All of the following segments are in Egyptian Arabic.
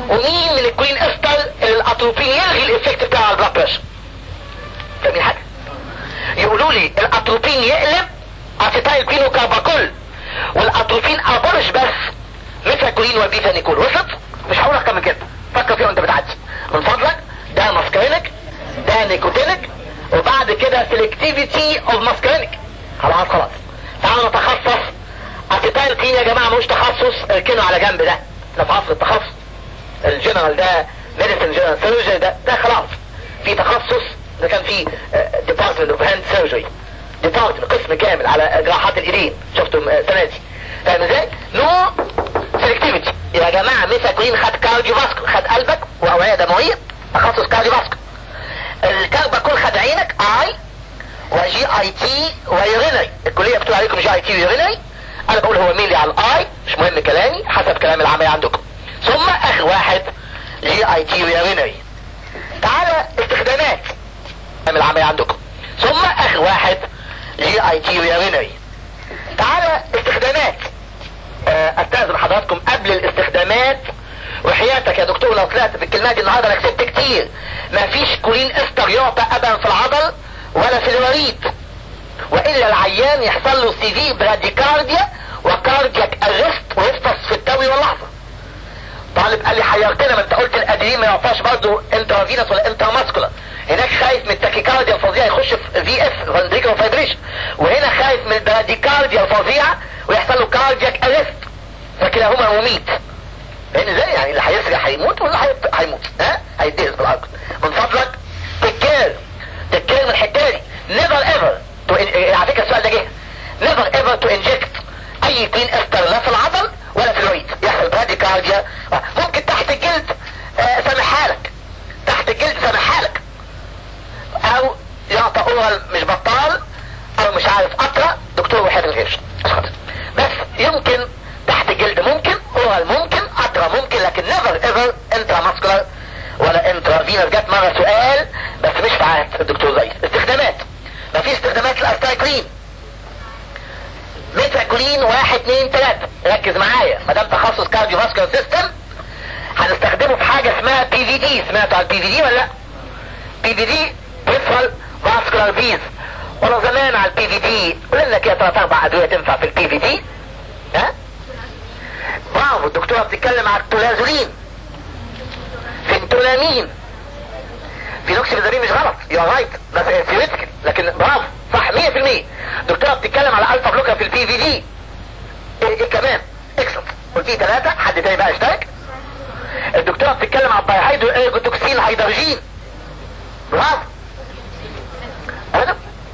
ومين من الكولين استر الاتروبين يلغي الافكت بتاع على البلاد بريشر فاهمين حاجه يقولوا لي الاتروبين يقلب اسيتايل كولين وكارباكول والاتروبين ابولش بس مثل كولين وبيفانيكول وصلت مش هقول اكتر من كده فكر فيها وانت بتعدي من فضلك ده ماسكرينك ده نيكوتينك وبعد كده سيلكتيفيتي اوف ماسكرينك خلاص خلاص تعالوا نتخصص اسيتايل كولين يا جماعه ملوش تخصص اركنوا على جنب ده ده في عصر التخصص الجنرال ده ميديسن جنرال سيرجري ده ده خلاص في تخصص ده كان في ديبارتمنت اوف هاند سيرجري ديبارتمنت قسم كامل على جراحات الايدين شفتم السنه دي فاهم ازاي؟ نو سيلكتيفيتي يا جماعه ميثاكولين خد كارديو فاسكو خد قلبك واوعيه دمويه تخصص كارديو فاسكو الكارباكول خد عينك اي وجي اي تي ويورينري الكليه بتقول عليكم جي اي تي ويورينري انا بقول هو ميلي على الاي مش مهم كلامي حسب كلام العملي عندكم ثم اخر واحد جي اي تي ويورينري تعالى استخدامات العملي عندكم ثم اخر واحد جي اي تي ويورينري تعالى استخدامات استاذن حضراتكم قبل الاستخدامات وحياتك يا دكتور لو طلعت بالكلمات دي النهارده انا كسبت كتير مفيش كولين استر يعطى ابدا في العضل ولا في الوريد والا العيان يحصل له سيفي براديكارديا وكاردياك ارست ويفطس في التوي واللحظه طالب قال لي حيرتنا ما انت قلت الادرينالين ما يعطاش برضه انترافينس ولا انتراماسكولار هناك خايف من التاكيكارديا الفظيعه يخش في في اف فاندريكال فايبريشن وهنا خايف من البراديكارديا الفظيعه ويحصل له كاردياك ارست فكلاهما مميت لان ازاي يعني اللي هيسرع هيموت واللي هيموت ها هيدهس بالارض من فضلك تكير تكير من الحته دي نيفر ايفر على فكره السؤال ده جه نيفر ايفر تو انجكت اي كلين استر لا في العضل ولا في الوريد يحصل براديكارديا ممكن تحت الجلد آه سامحها لك تحت الجلد سامحها لك او يعطى اورال مش بطال او مش عارف قطره دكتور وحيد الغير بس يمكن تحت الجلد ممكن اورال ممكن قطره ممكن لكن نيفر ايفر انترا ماسكولار ولا انترا فينر جت مره سؤال بس مش في عهد الدكتور زي استخدامات ما في استخدامات للاستايكلين ميتاكولين واحد اتنين تلاتة ركز معايا ما دام تخصص كارديو فاسكولار سيستم هنستخدمه في حاجة اسمها بي في دي سمعتوا على البي في دي ولا لا؟ بي في دي بريفرال فاسكولار فيز ولا زمان على البي في دي قلنا كده ثلاث اربع ادوية تنفع في البي في دي ها؟ برافو الدكتورة بتتكلم على التولازولين فينتولامين فينوكسيفيزابين مش غلط يو رايت بس ثيوريتيكال لكن برافو صح 100% دكتوره بتتكلم على الفا بلوكر في البي في دي ايه, إيه كمان اكسلت قلت لي ثلاثه حد تاني بقى اشترك الدكتوره بتتكلم على الدايهيدرو ايرجوتوكسين هيدروجين برافو انا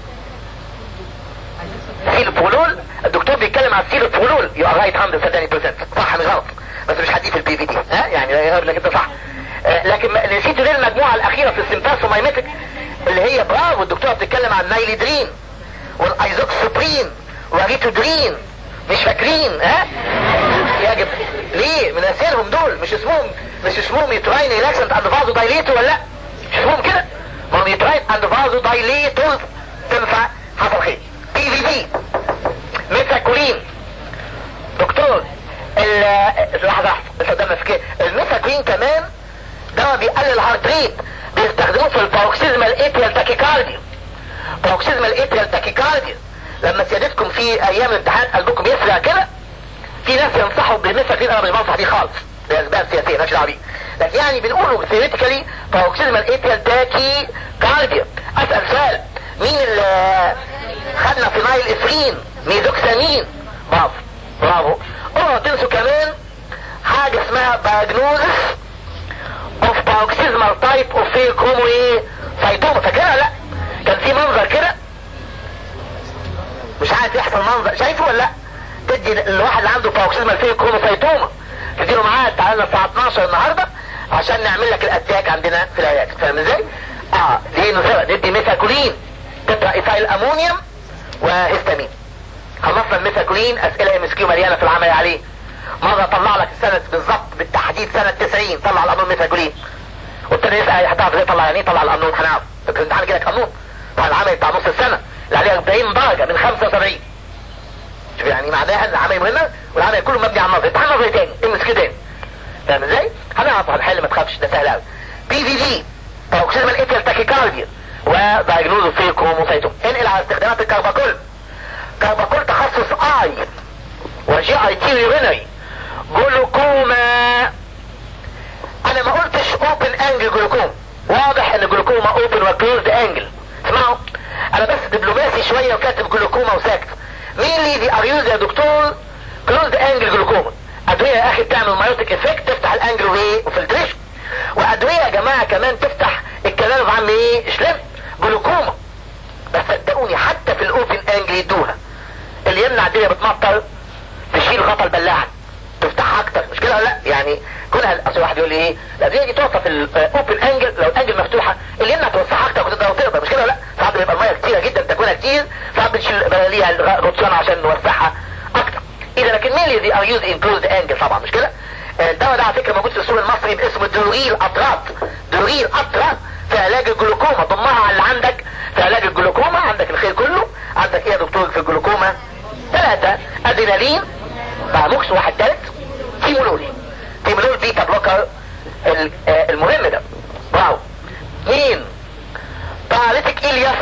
سيلوبولول الدكتور بيتكلم على السيلوبولول يو ار رايت 130% صح مش غلط بس مش هديه في البي في دي ها يعني يقول لك انت صح آه لكن نسيتوا ليه المجموعه الاخيره في السمباسومايمتك اللي هي برافو الدكتوره بتتكلم عن النايليدرين والايزوكسوبرين وريتودرين مش فاكرين ها يجب ليه مناسيرهم دول مش اسمهم مش اسمهم يتراين ريلاكسنت اند فازو دايليتو ولا لا مش اسمهم كده ما هم يتراين اند فازو دايليتو تنفع حصل خير بي في دي ميثاكولين دكتور لحظه بس قدام مسكين الميثاكولين كمان دواء بيقلل الهارت ريت بيستخدموه في الباروكسيزمال اتريال تاكيكارديا باروكسيزمال اتريال تاكيكارديا لما سيادتكم في ايام الامتحان قلبكم يسرع كده في ناس ينصحوا بالميثاكولين انا مش بنصح بيه خالص لاسباب سياسيه ماليش دعوه بيه لكن يعني بنقوله ثيوريتيكالي باروكسيزمال اتريال تاكي كارديا اسال سؤال مين اللي خدنا فينايل افرين ميزوكسامين برافو برافو اوعوا تنسوا كمان حاجه اسمها باجنوزس اوف باروكسيزمال تايب اوف فيل كرومو ايه سايتوما فاكرها لا كان في منظر كده مش عارف يحصل منظر شايفه ولا لا تدي الواحد اللي عنده باروكسيزمال فيل كرومو سايتوما تديله معاه تعالى الساعه 12 النهارده عشان نعمل لك الاتاك عندنا في العياده فاهم ازاي؟ اه دي نصير ندي ميثاكولين تبقى ايثايل امونيوم وهيستامين خلصنا الميثاكولين اسئله ام اس كيو مليانه في العمل عليه مرة طلع لك السنة بالظبط بالتحديد سنة 90 طلع القانون ميثاكولين والتاني يسأل هتعرف ليه طلع يعني ايه طلع القانون هنعرف فاكر الامتحان كده قانون بتاع العمل بتاع نص السنة اللي عليه 40 درجة من 75 شوف يعني معناها ان العمل مهمة والعمل كله مبني على النظر امتحان نظري تاني ام اس كيو تاني فاهم ازاي؟ هنعرف هنحل ما تخافش ده سهل قوي بي في دي بروكسيمال اتيال تاكيكارديا ودايجنوز في كروموسايتوم انقل على استخدامات الكارباكول كارباكول تخصص اي وجي اي تي يورينري جلوكوما انا ما قلتش اوبن انجل جلوكوما واضح ان جلوكوما اوبن وكلوزد انجل اسمعوا انا بس دبلوماسي شوية وكاتب جلوكوما وساكت مين اللي دي اريوز يا دكتور كلوزد انجل جلوكوما ادوية يا اخي بتعمل مايوتيك افكت تفتح الانجل وايه وفلتريشن وادوية يا جماعة كمان تفتح الكلام عن ايه شلم جلوكوما بس صدقوني حتى في الاوبن انجل يدوها اللي يمنع الدنيا بتمطر تشيل غطا البلاعة تفتحها اكتر مش كده ولا لا يعني كونها اصل واحد يقول لي ايه الادويه دي توصف في الاوبن انجل لو الانجل مفتوحه اللي يمنع توسعها اكتر وتقدر وتقدر مش كده ولا لا ساعات بيبقى الميه كتيره جدا تكونها كتير ساعات بنشيل ليها غطسان عشان نوسعها اكتر اذا لكن مين اللي ار يوز انكلوزد انجل طبعا مش كده الدواء ده على فكره موجود في السوق المصري باسم دوريل اطرات دوريل اطرات في علاج الجلوكوما ضمها على اللي عندك في علاج الجلوكوما عندك الخير كله عندك ايه يا دكتور في الجلوكوما ثلاثة ادرينالين باموكس واحد ثالث تيمولول تيمولول بيتا بلوكر المهم ده واو اثنين باراليتيك الياس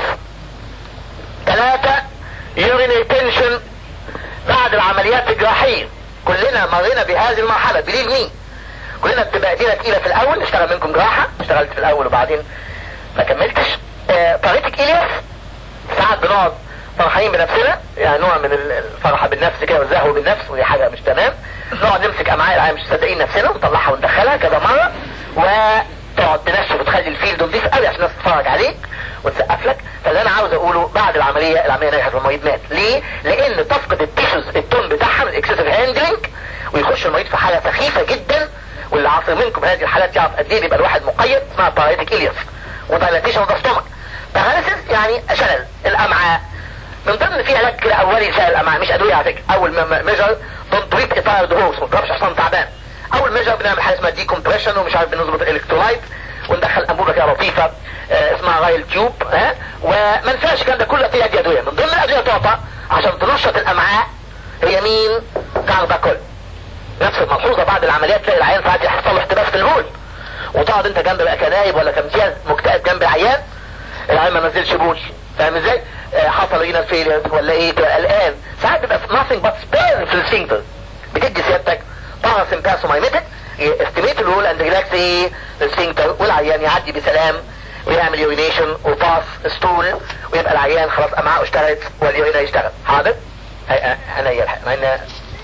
ثلاثة يورين تنشن بعد العمليات الجراحية كلنا مرينا بهذه المرحلة بليل مين كلنا بتبقى ايدينا تقيلة في الاول نشتغل منكم جراحة اشتغلت في الاول وبعدين ما كملتش باراليتيك الياس ساعات بنقعد فرحانين بنفسنا يعني نوع من الفرحة بالنفس كده والزهو بالنفس ودي حاجة مش تمام نقعد نمسك امعاء العين مش مصدقين نفسنا ونطلعها وندخلها كذا مرة وتقعد تنشف وتخلي الفيلد نضيف قوي عشان الناس تتفرج عليك وتسقف لك فاللي انا عاوز اقوله بعد العملية العملية نجحت والمريض مات ليه؟ لان تفقد التيشوز التون بتاعها من الاكسسيف هاندلنج ويخش المريض في حالة سخيفة جدا واللي عاصر منكم هذه الحالات يعرف قد ايه بيبقى الواحد مقيد اسمها باراليتيك الياس ودايلاتيشن اوف ستومك باراليسيس يعني شلل الامعاء من ضمن في علاج كده اولي سهل الامعاء مش ادويه على فكره اول ميجر تنطريب اطار دروس ما تضربش حصان تعبان اول ميجر بنعمل حاجه اسمها دي كومبريشن ومش عارف بنظبط الالكترولايت وندخل انبوبه كده لطيفه آه اسمها رايل تيوب ها وما ننساش الكلام ده كله في ادويه من ضمن الادويه تعطى عشان تنشط الامعاء هي مين؟ كارباكول نفس الملحوظه بعد العمليات تلاقي العيان ساعات يحصل له احتباس في البول وتقعد انت جنب بقى كنايب ولا كمثال مكتئب جنب العيان العيان ما نزلش بول فاهم ازاي؟ آه حصل لينا فيلير ولا ايه تبقى قلقان ساعات بيبقى nothing but spare في السينكتر بتدي سيادتك باراسمباسومايميتك استيميت الرول اند ريلاكس ايه السينكتر والعيان يعدي بسلام ويعمل يورينيشن وباس ستول ويبقى العيان خلاص امعاءه اشتغلت واليورينا يشتغل حاضر انا هي الحقيقة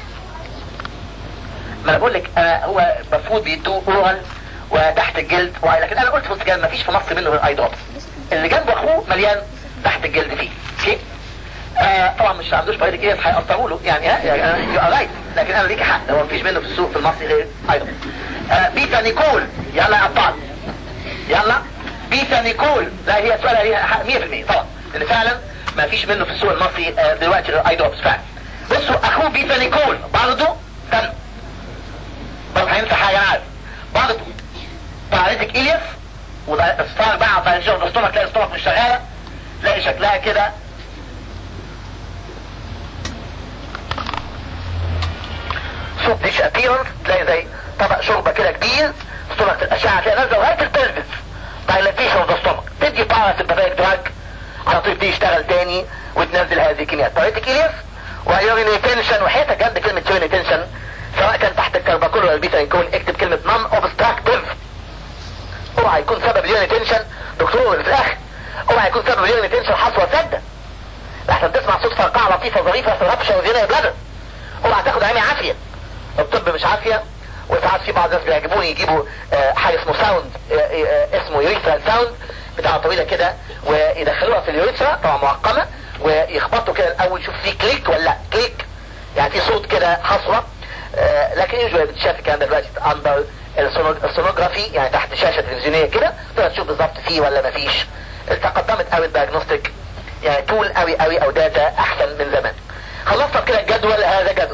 ما انا بقول لك آه هو المفروض بيدوه اورال وتحت الجلد لكن انا قلت في السجال ما فيش في مصر منه غير اي دروبس اللي جنب اخوه مليان تحت الجلد فيه اوكي آه طبعا مش عندوش فايدة كده هيقطعوا له يعني ها يعني يو رايت لكن انا ليك حق هو مفيش منه في السوق في المصري غير ايضا آه بيتا نيكول يلا يا قطعت يلا بيتا نيكول لا هي سؤال ليها حق 100% طبعا لان فعلا ما فيش منه في السوق المصري آه دلوقتي غير ايدروبس فعلا بصوا اخوه بيتا نيكول برضه استنى برضه هينسى حاجه انا عارف برضه باراليتيك الياس وده اصفار بقى على الجو الاستومك تلاقي الاستومك مش شغاله تلاقي شكلها كده صوت ديش ابيرنس تلاقي زي طبق شوربه كده كبير استومك الاشعه تلاقي نازله لغايه البلفس دايلاتيشن اوف ذا ستومك تدي باراسمباثيك دراج على طول دي يشتغل تاني وتنزل هذه الكميات باريتيك الياس ويوريني تنشن وحياتك جنب كلمه يوريني تنشن سواء كان تحت الكرباكول ولا البيتا يكون اكتب كلمه نون اوبستراكتيف اوعى يكون سبب اليوريني تنشن دكتور في الاخر اوعى يكون سبب اليوريني تنشن حصوه سده احسن تسمع صوت فرقعه لطيفه ظريفه في ربشه وزينه بلدر اوعى تاخد عيني عافيه الطب مش عافيه وساعات في بعض الناس بيعجبوني يجيبوا آه حاجه اسمه ساوند آه آه اسمه يوريثرال ساوند بتاعه طويله كده ويدخلوها في اليوريثرا طبعا معقمه ويخبطوا كده الاول يشوف في كليك ولا لا كليك يعني في صوت كده حصوه لكن يوجوالي بتشاف الكلام ده دلوقتي اندر السونوجرافي يعني تحت شاشه تلفزيونيه كده تقدر تشوف بالظبط فيه ولا ما فيش تقدمت قوي الدايجنوستيك يعني تول قوي قوي او داتا احسن من زمان خلصنا كده الجدول هذا جدول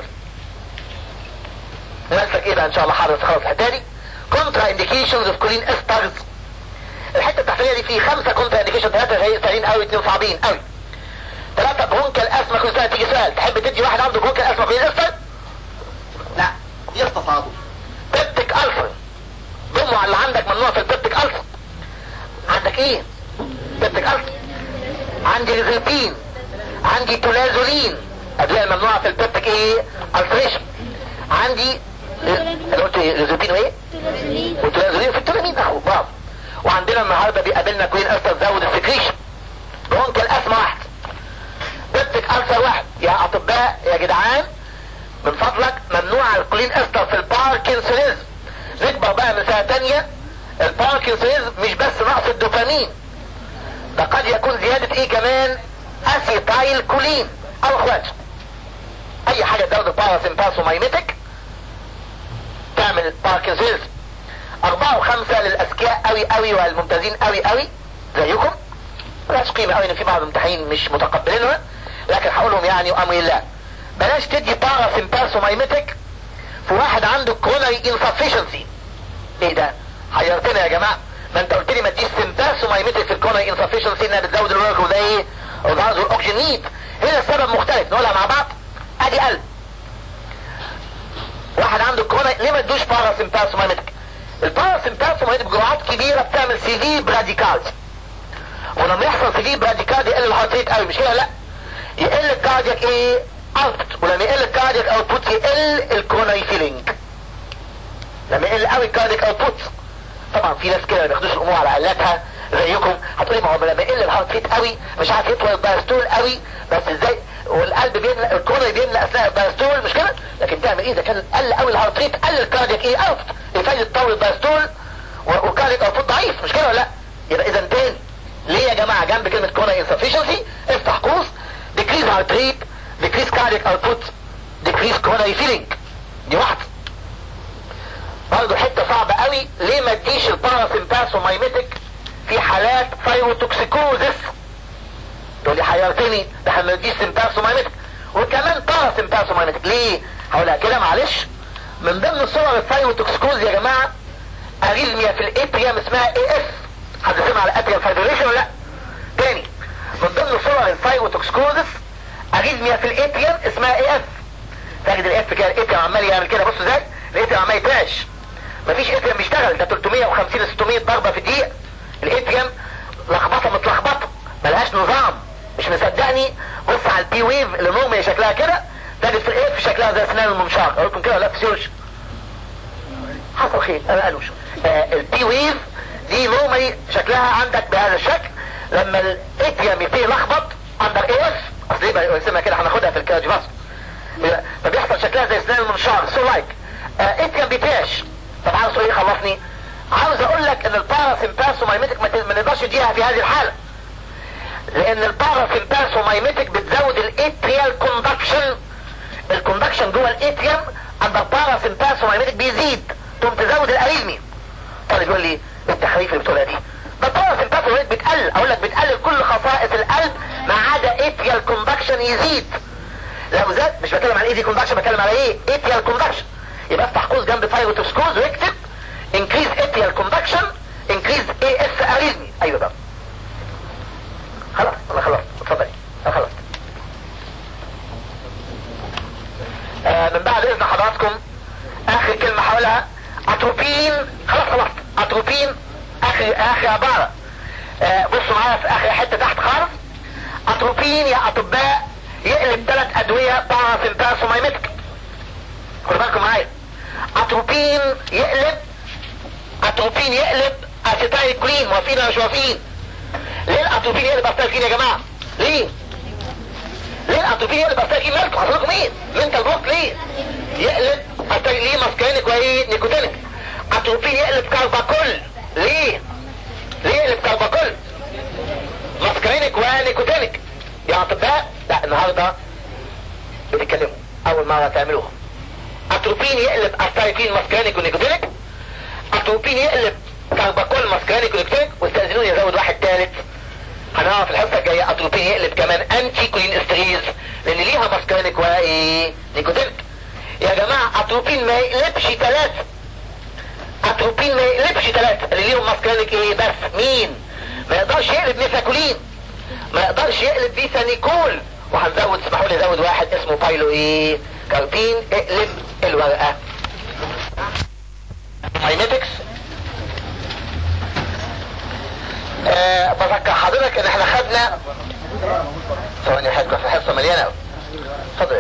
نمسك ايه بقى ان شاء الله حضرتك خلاص الحته دي كونترا انديكيشنز اوف كولين استرز الحته التحتانيه دي فيه خمسه كونترا انديكيشن ثلاثه زي سهلين قوي اثنين صعبين قوي ثلاثه برونكال اسما كل سنه تيجي سؤال تحب تدي واحد عنده برونكال اسما كولين استر لا يستصعبه بيبتك الفر ضموا على اللي عندك ممنوع في البيبتيك الفر عندك ايه بيبتيك الفر عندي ريزلبين عندي تولازولين ادوية الممنوعة في البيبتيك ايه الفريشن عندي انا قلت ايه ريزلبين وايه وتولازولين في التولامين اهو برافو وعندنا النهارده بيقابلنا كوين استر تزود السكريشن برونك الاسم واحد بيبتيك الفر واحد يا اطباء يا جدعان من فضلك ممنوع الكلين استر في الباركنسونيزم نكبر بقى من سنة تانية الباركنسونيزم مش بس نقص الدوبامين ده قد يكون زيادة ايه كمان اسيتايل كولين او اخواته اي حاجة تاخد باراسيمباسومايميتك تعمل باركنسونيزم اربعة وخمسة للاذكياء قوي قوي والممتازين قوي قوي زيكم ملهاش قيمة قوي ان في بعض الممتحنين مش متقبلينها لكن هقولهم يعني وامر الله بلاش تدي باراسيمباسومايميتك في واحد عنده كرونري انسفشنسي ايه ده حيرتنا يا جماعه ما انت قلت لي ما تديش سيمباسومايميتك في الكرونري انسفشنسي انها بتزود الورك وده ايه وده الاكسجين نيد هنا السبب مختلف نقولها مع بعض ادي قلب واحد عنده كرونري ليه ما تدوش باراسيمباسومايميتك الباراسيمباسومايميتك بجرعات كبيره بتعمل سيفي براديكالز ولما يحصل سيفي براديكالز يقل الهارت ريت قوي مش كده لا يقل الكاردياك ايه اوتبوت ولما يقل الكاردياك اوتبوت يقل الكوروناري فيلينج لما يقل قوي الكاردياك اوتبوت طبعا في ناس كده ما بياخدوش الامور على علاتها زيكم هتقولي ما هو لما يقل الهارت ريت قوي مش عارف يطول الدايستول قوي بس ازاي والقلب بيملى الكوروناري بيملى اثناء الدايستول مش كده لكن تعمل ايه ده كان قل قوي الهارت ريت قل الكاردياك ايه اوت يفايد تطول الدايستول والكاردياك اوتبوت ضعيف مش كده ولا لا يبقى اذا تاني ليه يا جماعه جنب كلمه كوروناري انسفشنسي افتح قوس decrease heart rate decrease cardiac output decrease coronary filling دي واحدة برضه حتة صعبة قوي ليه ما تديش الباراسيمباسومايميتك في حالات ثايروتوكسيكوزس تقول لي حيرتني ده احنا ما نديش سيمباسومايميتك وكمان باراسيمباسومايميتك ليه هقولها كده معلش من ضمن صور الثايروتوكسيكوز يا جماعة اريزميا في الاتريم اسمها اي اف حد سمع على الاتريم فايبريشن ولا لا تاني من ضمن صور الثايروتوكسكوزس اريزميا في الاتريم اسمها اي اف تجد الاف كده الاتريم عمال يعمل كده بصوا ازاي الاتريم عمال يتراش مفيش اتريم بيشتغل ده 350 ل 600 ضربه في الدقيقه الاتريم لخبطه متلخبطه ملهاش نظام مش مصدقني بص على البي ويف اللي نورمالي شكلها كده تجد في الاف شكلها زي اسنان المنشار اقول لكم كده ولا فسيولوجي حصل خير انا قالوش آه البي ويف دي نورمالي شكلها عندك بهذا الشكل لما الاتريم يبتدي يلخبط اندر اي اف اصل ايه اسمها كده هناخدها في الكارديوفاس فبيحصل شكلها زي اسنان المنشار سو لايك اتريم بيتاش طب عاوز ايه خلصني عاوز اقول لك ان الباراسيمباسومايميتك ما نقدرش نديها في هذه الحاله لان الباراسيمباسومايميتك بتزود الاتريال كوندكشن الكوندكشن جوه الاتريم اندر باراسيمباسومايميتك بيزيد تقوم تزود الاريزمي طالب يقول لي التخريف اللي بتقولها دي ده الباراسيمباسومايميتك بتقلل اقول لك بتقلل كل خصائص القلب ما عدا اتريال كوندكشن يزيد لو زاد مش بتكلم على ايدي كوندكشن بتكلم على ايه اتريال كوندكشن يبقى افتح قوس جنب ثايروتوسكوز واكتب increase atrial conduction increase AS arrhythmia ايوه ده خلاص انا خلصت اتفضلي انا خلصت آه من بعد اذن حضراتكم اخر كلمة حولها اتروبين خلاص خلاص اتروبين اخر اخر عبارة آه بصوا معايا في اخر حتة تحت خالص اتروبين يا اطباء يقلب ثلاث ادوية باراسيمباسومايمتك خدوا بالكم معايا اتروبين يقلب اتروبين يقلب اسيتايل كلين موافقين ولا مش موافقين ليه الاتروبين يقلب اسيتايل كلين يا جماعه ليه ليه الاتروبين يقلب اسيتايل كلين مالكم حضرتكم ايه منتال بلوك ليه يقلب اسيتايل ليه ماسكينيك وايه نيكوتينيك اتروبين يقلب كارباكول ليه ليه يقلب كارباكول ماسكينيك ونيكوتينيك يا اطباء لا النهارده بتتكلموا اول مره تعملوها اتروبين يقلب اسيتايل ماسكينيك ونيكوتينيك اتروبين يقلب كارباكول ماسكينيك ونيكوتينيك واستاذنوني ازود واحد ثالث هنعرف الحصه الجايه اتروبين يقلب كمان انتي كولين استريز لان ليها ماسكينيك وايه نيكوتينيك يا جماعه اتروبين ما يقلبش ثلاثه اتروبين ما يقلبش ثلاثه اللي ليهم ماسكينيك ايه بس مين ما يقدرش يقلب ميثاكولين ما يقدرش يقلب بيثانيكول وهنزود اسمحوا لي ازود واحد اسمه بايلو ايه كاربين اقلب الورقه مايميتكس أه بفكر حضرتك ان احنا خدنا ثواني حضرتك في الحصه مليانه قوي اتفضل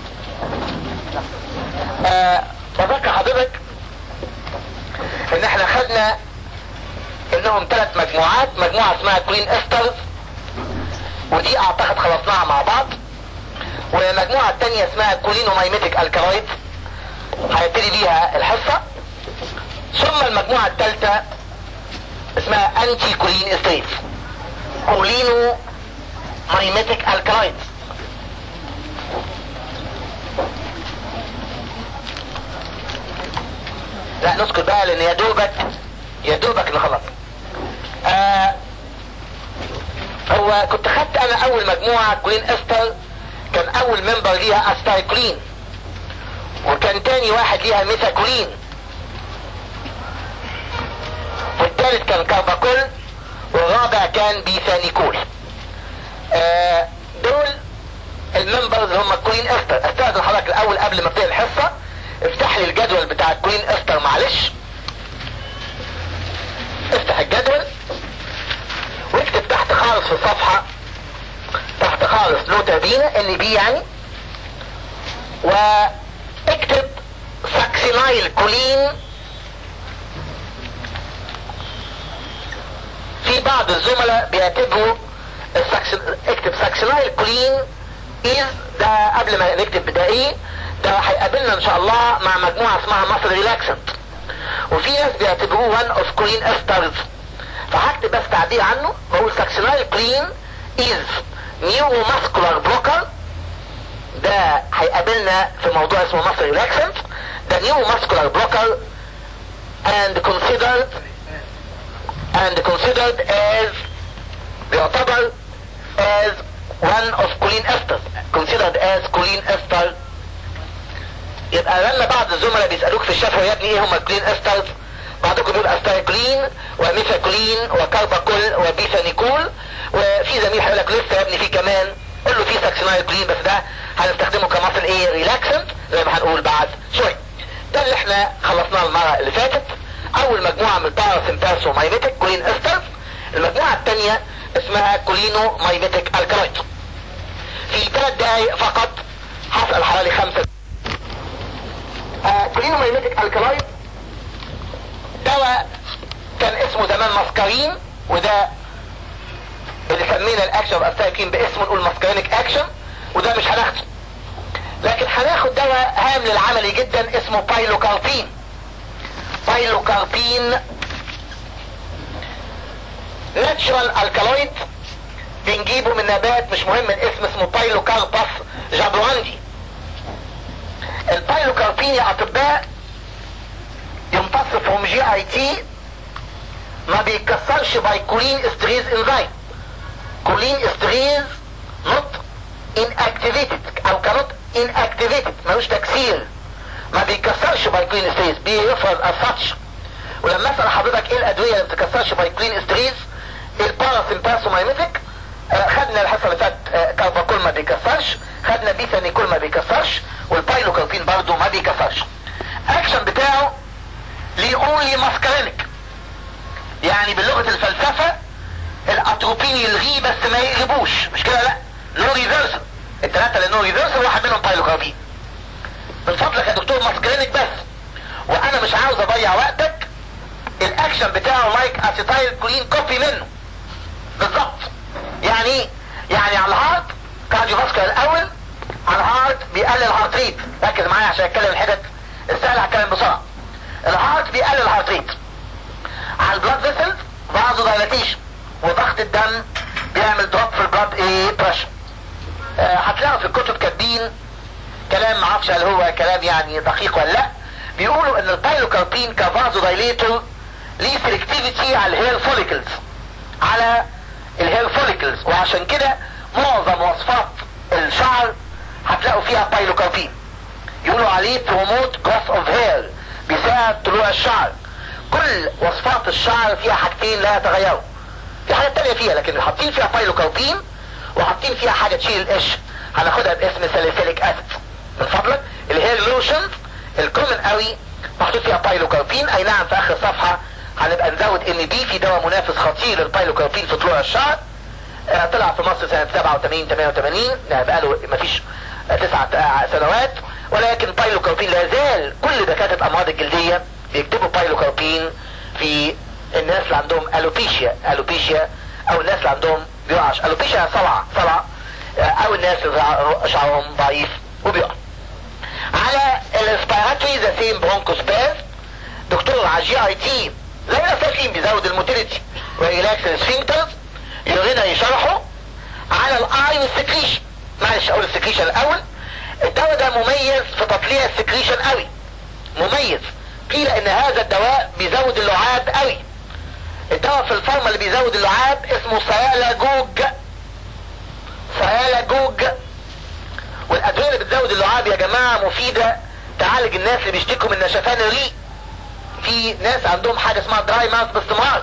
أه بفكر حضرتك ان احنا خدنا انهم ثلاث مجموعات مجموعه اسمها كوين استرز ودي اعتقد خلصناها مع بعض والمجموعه الثانيه اسمها كولينو مايميتيك الكالويد هيبتدي بيها الحصه ثم المجموعه الثالثه اسمها انتي كولين استريت كولينو مايميتيك الكالويد لا نسكت بقى لان يا دوبك يا دوبك نخلص آه هو كنت خدت انا اول مجموعة كولين استر كان اول ممبر ليها استايكولين وكان تاني واحد ليها ميثاكولين والتالت كان كارباكول والرابع كان بيثانيكول آه دول الممبرز هم الكولين استر استاذن حضرتك الاول قبل ما ابتدي الحصه افتح لي الجدول بتاع الكولين استر معلش افتح الجدول واكتب تحت خالص في الصفحة تحت خالص نوتة بينا ان بي يعني واكتب ساكسينايل كولين في بعض الزملاء بيعتبروا الساكسين اكتب ساكسينايل كولين از ده قبل ما نكتب ده ايه ده هيقابلنا ان شاء الله مع مجموعة اسمها مصر ريلاكسنت وفي ناس بيعتبروه وان اوف كولين استرز فهكتب بس تعبير عنه بقول ساكسينال كلين از نيو ماسكولار بلوكر ده هيقابلنا في موضوع اسمه مصر ريلاكسنت ده نيو ماسكولار بلوكر and considered and considered as بيعتبر as one of choline esters considered as choline ester يبقى لما بعض الزملاء بيسألوك في الشفوي يا ابني ايه هم الكلين استرز بعضكم بيقول استايكلين وميثاكولين وكارباكول وبيثانيكول وفي زميل هيقول لك لسه يا ابني في كمان قول له في ساكسينايل كلين بس ده هنستخدمه كمصل ايه ريلاكسنت زي ما هنقول بعد شوي ده اللي احنا خلصناه المره اللي فاتت اول مجموعه من الباراسمباس ومايميتيك كولين استرز المجموعه الثانيه اسمها كولينو مايميتيك الكالويد في ثلاث دقائق فقط هسال حوالي خمسه آه كولينو مايميتيك الكالويد دواء كان اسمه زمان مسكرين وده اللي سمينا الاكشن السايكين باسمه نقول مسكرينك اكشن وده مش هناخده لكن هناخد دواء هام للعملي جدا اسمه بايلوكاربين بايلوكاربين ناتشورال الكالويد بنجيبه من نبات مش مهم الاسم اسمه بايلوكاربس جابراندي البايلوكاربين يا اطباء يمتص فروم جي اي تي ما بيتكسرش باي كولين استريز انزايم كولين استريز نوت ان اكتيفيتد او كانوت ان اكتيفيتد ملوش تكسير ما بيتكسرش باي كولين استريز بيفرز اساتش ولما اسال حضرتك ايه الادويه اللي ما بتتكسرش باي كولين استريز الباراسمباسومايميتك آه خدنا الحصه اللي فاتت آه كارباكول ما بيكسرش خدنا بيثانيكول ما بيكسرش والبايلوكاربين برضه ما بيكسرش اكشن بتاعه ليه اونلي ماسكرينك يعني بلغة الفلسفة الاتروبين يلغيه بس ما يقلبوش مش كده لا نو ريفرسل الثلاثة اللي نو ريفرسل واحد منهم بايلوكاربين من فضلك يا دكتور ماسكرينك بس وانا مش عاوز اضيع وقتك الاكشن بتاعه لايك اسيتايل كولين كوبي منه بالظبط يعني ايه يعني على الهارت كارديو فاسكولار الاول على الهارت بيقلل الهارت ريت ركز معايا عشان اتكلم الحتت السهل هتكلم بسرعه الهارت بيقلل الهارت ريت على البلاد فيسلز فازو دايلاتيشن وضغط الدم بيعمل دروب في البلاد ايه بريشر آه هتلاقوا في الكتب كاتبين كلام معرفش هل هو كلام يعني دقيق ولا لا بيقولوا ان البايلوكاربين كفازو دايليتور ليه سيلكتيفيتي على الهير فوليكلز على الهير فوليكلز وعشان كده معظم وصفات الشعر هتلاقوا فيها بايلوكاربين يقولوا عليه بروموت جروث اوف هير بيساعد طلوع الشعر كل وصفات الشعر فيها حاجتين لا يتغيروا في حاجات تانية فيها لكن حاطين فيها بايلوكاربين وحاطين فيها حاجة تشيل القش هناخدها باسم ساليسيليك اسيد من فضلك الهير لوشن الكومن قوي محطوط فيها بايلوكاربين اي نعم في اخر الصفحة هنبقى نزود ان بي في دواء منافس خطير للبايلوكاربين في طلوع الشعر آه، طلع في مصر سنة 87 88 يعني بقاله مفيش آه، تسع آه، سنوات ولكن بايلوكاربين لا زال كل دكاترة الامراض الجلدية بيكتبوا بايلوكاربين في الناس اللي عندهم الوبيشيا الوبيشيا او الناس اللي عندهم بيقعش الوبيشيا صلع صلع او الناس اللي شعرهم ضعيف وبيقع على الاسبيراتوري ذا سيم برونكوسباز دكتور على جي اي تي زي الاساسين بيزود الموتيليتي ويلاكس السفنكترز يغنى يشرحه على الاي والسكريشن معلش اقول السكريشن الاول الدواء ده مميز في تطليع السكريشن قوي مميز قيل ان هذا الدواء بيزود اللعاب قوي الدواء في الفارما اللي بيزود اللعاب اسمه سيالاجوج سيالاجوج والادويه اللي بتزود اللعاب يا جماعه مفيده تعالج الناس اللي بيشتكوا من نشفان الريق في ناس عندهم حاجه اسمها دراي ماوث باستمرار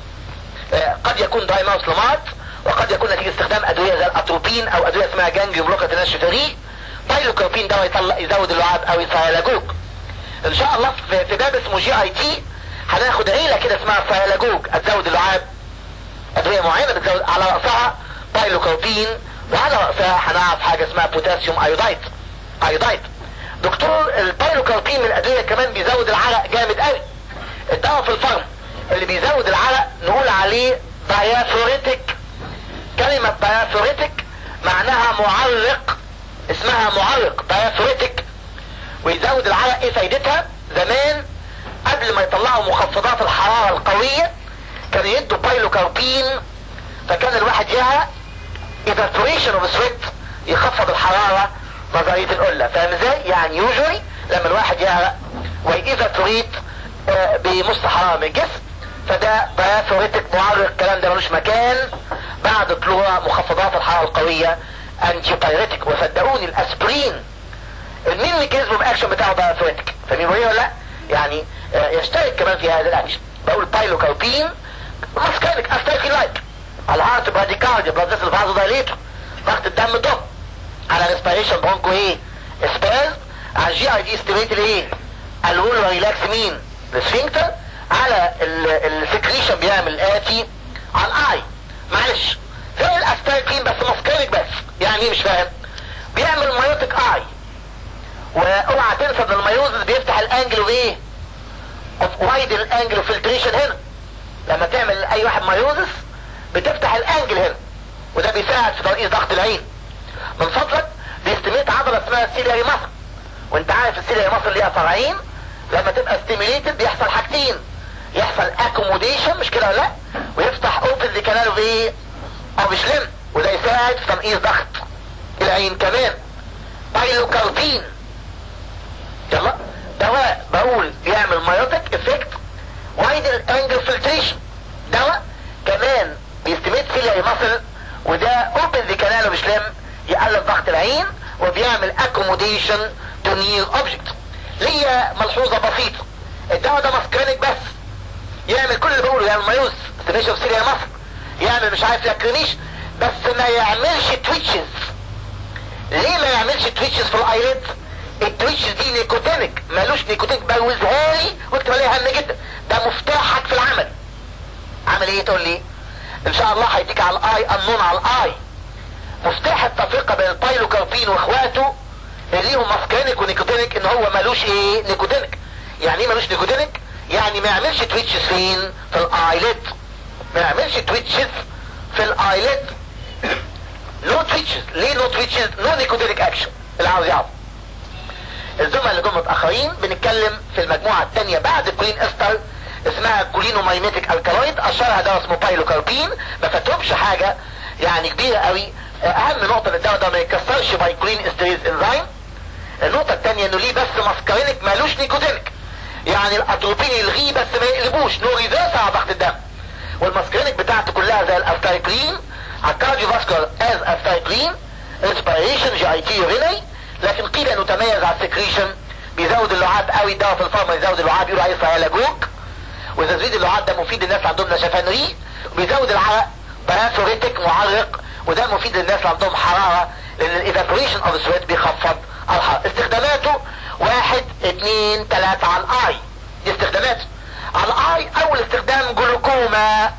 آه، قد يكون دراي ماوث لمات وقد يكون نتيجه استخدام ادويه زي الاتروبين او ادويه اسمها جانجيوم بلوكة تنشف الريق بايلوكروبين دواء يطلع يزود اللعاب او يسيالاجوج ان شاء الله في في باب اسمه جي اي تي هناخد عيله كده اسمها سيالاجوج هتزود اللعاب ادويه معينه بتزود على راسها بايلوكروبين وعلى راسها هنعرف حاجه اسمها بوتاسيوم ايودايد ايودايد دكتور البايلوكاربين من الادويه كمان بيزود العرق جامد قوي الدواء في الفرم اللي بيزود العرق نقول عليه دايافوريتك كلمة دايافوريتك معناها معرق اسمها معرق دايافوريتك ويزود العرق ايه فايدتها زمان قبل ما يطلعوا مخفضات الحرارة القوية كانوا يدوا بايلوكاربين فكان الواحد يعرق evaporation of sweat يخفض الحرارة نظرية القلة فاهم ازاي؟ يعني يوجولي لما الواحد يعرق وييفابوريت آه، بيمص حرارة من الجسم فده بايوثوريتك معرق الكلام ده ملوش مكان بعد طلوع مخفضات الحرارة القوية انتي بايريتك وصدقوني الاسبرين المين ميكانيزم اوف اكشن بتاعه بايوثوريتك فاهمين ولا لا؟ يعني آه، يشترك كمان في هذا الاكشن بقول بايلوكاربين ماسكانيك استايكي لايك على الهارت براديكارديا بلاد فيسل فازو دايليتور ضغط الدم طب على الاسبيريشن برونكو ايه اسباز على الجي اي دي ستيميت الايه الول وريلاكس مين السفنكتر على السكريشن بيعمل الاتي على الاي معلش زي الاستايكين بس ماسكانيك بس يعني ايه مش فاهم بيعمل مايوتيك اي واوعى تنسى ان المايوزس بيفتح الانجل وايه وايد الانجل فلتريشن هنا لما تعمل اي واحد مايوزس بتفتح الانجل هنا وده بيساعد في تنقيص ضغط العين من فضلك بيستميت عضلة اسمها السيلياري مصر وانت عارف السيلياري مصر ليها فرعين لما تبقى ستيميليتد بيحصل حاجتين يحصل اكوموديشن مش كده ولا لا ويفتح اوبن ذا كانال ايه او سليم وده يساعد في تنقيص ضغط العين كمان بايلوكاربين يلا دواء بقول يعمل مايوتيك افكت وايد الانجل فلتريشن دواء كمان بيستميت سيلياري مصر وده اوبن ذا كانال اوف سليم يقلل ضغط العين وبيعمل اكوموديشن تو نير اوبجكت ليا ملحوظه بسيطه الدواء ده ماسكرينيك بس يعمل كل اللي بقوله يعمل مايوس ستيميشن في سيريا مصر يعمل مش عارف لاكريميش بس ما يعملش تويتشز ليه ما يعملش تويتشز في الايليد التويتشز دي نيكوتينيك مالوش نيكوتينيك بوزها لي واكتب عليها هامه جدا ده مفتاحك في العمل عمل ايه تقول لي ان شاء الله هيديك على الاي النون على الاي مفتاح التفرقه بين البايلوكاربين واخواته اللي ليهم ماسكينيك ونيكوتينيك ان هو مالوش ايه نيكوتينيك يعني ايه مالوش نيكوتينيك يعني ما يعملش تويتشز فين في الايليد ما يعملش تويتشز في الايليد نو تويتشز ليه نو تويتشز نو نيكوتينيك اكشن اللي عاوز يعرف الزملاء اللي جم متاخرين بنتكلم في المجموعه الثانيه بعد الكولين استر اسمها كولينوماينيتيك الكالويد اشهرها دواء اسمه بايلوكاربين ما فاتهمش حاجه يعني كبيره قوي اهم نقطه ان الدواء ده ما يكسرش بايكولين استريز انزيم النقطه الثانيه انه ليه بس ماسكارينيك مالوش نيكوتينيك يعني الاتروبين يلغيه بس ما يقلبوش نو ريفيرس على ضغط الدم والماسكارينيك بتاعته كلها زي الافتايكلين على الكارديو فاسكولار از افتايكلين انسبيريشن جي اي تي يوريني لكن قيل انه تميز على السكريشن بيزود اللعاب قوي الدواء في الفارما يزود اللعاب يقولوا عليه سيالاجوك وتزويد اللعاب ده مفيد للناس عندهم نشفان ريق وبيزود العرق بانثوريتك معرق وده مفيد للناس اللي عندهم حرارة لان الايفابوريشن اوف سويت بيخفض الحرارة استخداماته واحد اتنين تلاتة على الاي دي استخدامات على الاي اول استخدام جلوكوما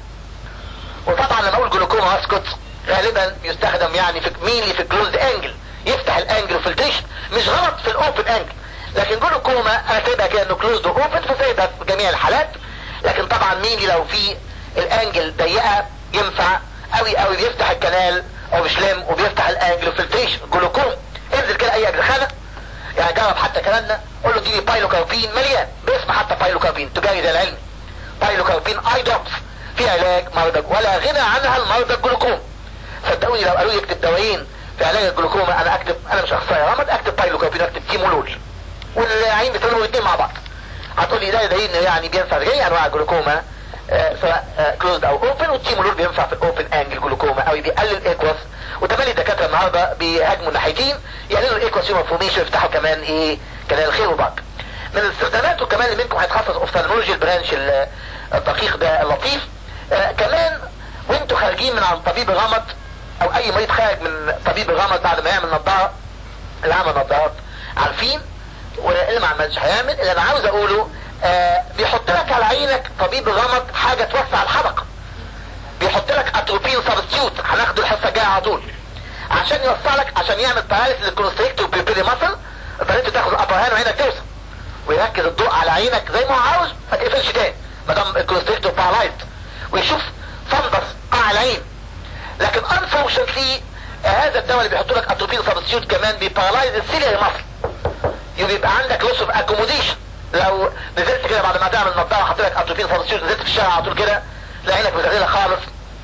وطبعا لما اقول جلوكوما اسكت غالبا يستخدم يعني في مينلي في كلوزد انجل يفتح الانجل فلتريشن مش غلط في الاوبن انجل لكن جلوكوما انا سايبها كده انه كلوزد اوبن فسايبها في جميع الحالات لكن طبعا مينلي لو في الانجل ضيقه ينفع قوي قوي بيفتح الكنال او مش لم وبيفتح الانجل فلتريشن جلوكوما انزل كده اي اجزخانه يعني جرب حتى كلامنا قول له اديني بايلوكاربين مليان باسم حتى بايلوكاربين تجاري زي العلم بايلوكاربين اي دوبس في علاج مرضى ولا غنى عنها المرضى الجلوكوم صدقوني لو قالوا لي اكتب دوايين في علاج الجلوكوما انا اكتب انا مش اخصائي رمد اكتب بايلوكاربين اكتب تيمولول والعين بيستخدموا الاثنين مع بعض هتقول لي ده دليل انه يعني بينفع في جميع انواع الجلوكوما آه سواء كلوزد او اوبن والتيمولول بينفع في الاوبن انجل جلوكوما او بيقلل الاكوس وتملي الدكاتره النهارده بيهاجموا الناحيتين يقللوا الايكوس يوم فورميشن يفتحوا كمان ايه كنال الخير وبعض من استخداماته كمان اللي منكم هيتخصص اوفثالمولوجي البرانش الدقيق ده اللطيف آه كمان وانتوا خارجين من عن طبيب الغمض او اي مريض خارج من طبيب الغمض بعد ما يعمل نظاره اللي عمل نظارات عارفين واللي ما عملش هيعمل اللي انا عاوز اقوله آه بيحط لك على عينك طبيب الغمض حاجه توسع الحلقه بيحط لك اتروبين سبستيوت هناخده الحصه الجايه على طول عشان يوسع لك عشان يعمل باراليس للكونستريكتور بيبيلي ماسل فانت تاخد الابر هان وعينك توسع ويركز الضوء على عينك زي ما هو عاوز ما تقفلش تاني ما دام الكونستريكتور بارالايزد ويشوف فندس قاع العين لكن انفورشنتلي هذا الدواء اللي بيحط لك اتروبين سبستيوت كمان بيبارالايز السيلياري ماسل يبقى عندك لوس اوف اكوموديشن لو نزلت كده بعد ما تعمل نظاره حط لك اتروبين سبستيوت نزلت في الشارع على طول كده لا عينك مزغلله خالص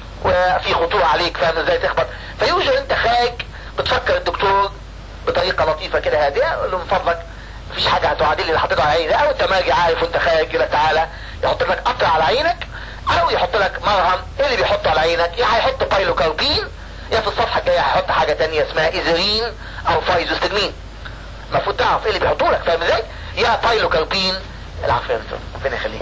وفي خطوره عليك فاهم ازاي تخبط فيوجد انت خارج بتفكر الدكتور بطريقه لطيفه كده هادئه قول له من فضلك مفيش حاجه هتعادل اللي حطيته على عيني او انت ماجي عارف وانت خارج كده تعالى يحط لك قطره على عينك او يحط لك مرهم ايه اللي بيحطه على عينك يا هيحط بايلوكاربين يا في الصفحه الجايه هيحط حاجه تانية اسمها ايزرين او فايزوستجمين المفروض تعرف ايه اللي بيحطوا لك فاهم ازاي يا بايلوكاربين العفو يا دكتور ربنا يخليك